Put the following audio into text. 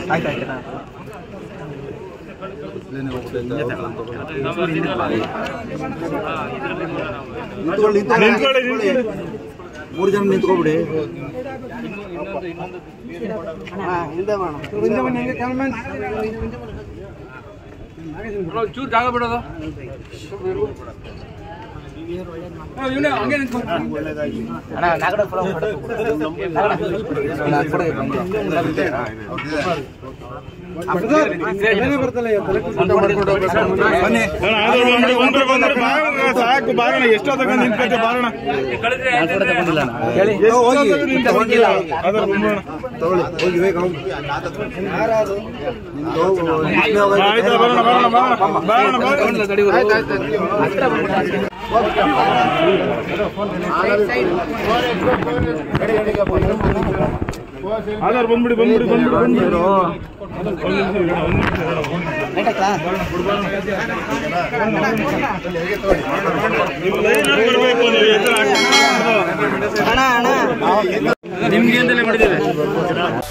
ಆಯ್ತು ಆಯ್ತು ನಿಂತ್ಕೊಳ್ಳಿ ನಿಂತ್ಕೊಳ್ಳಿ ಮೂರು ಜನ ನಿಂತ್ಕೊಬಿಡಿ ಚೂರು ಜಾಗ ಬಿಡೋದು ಇವನೇ ಹಂಗೆ ನಿಂತ್ಕೊ ಸಾಕು ಬಾರಣ ಎಷ್ಟೊತ್ತಕ ನಿಂತ್ಕತ್ತೆ ಬಾರಣ ಹೋಗಿ ಅದ್ರ ಬಂದ್ಬಿಡೋಣ. ತಗೊಳ್ಳಿ ಹೋಗಿ ಬೇಗ ಹೋಗಿ ನಿಮ್ದು ನಿಂತ್ಕೊಳ್ಳಿ ಹೋಗಿ. ಆಯ್ತು ಬರೋಣ ಬರೋಣ ಬರೋಣ ಬರೋಣ ಬರೋಣ ಆಧಾರ್ ಬಂದ್ಬಿಡಿ ಬಂದ್ಬಿಡಿ ಬಂದ್ಬಿಡಿ ಬಂದ್ಬಿಡಿ ನೀವು ಲೈನ್ ಅಲ್ಲಿ ಬರ್ಬೇಕು ನೀವು ಎದುರು ಹಾಕ್ಬೇಕು. ನಿಮ್ಗೆ ಅಂತಲೇ ಮಾಡಿದ್ದೇವೆ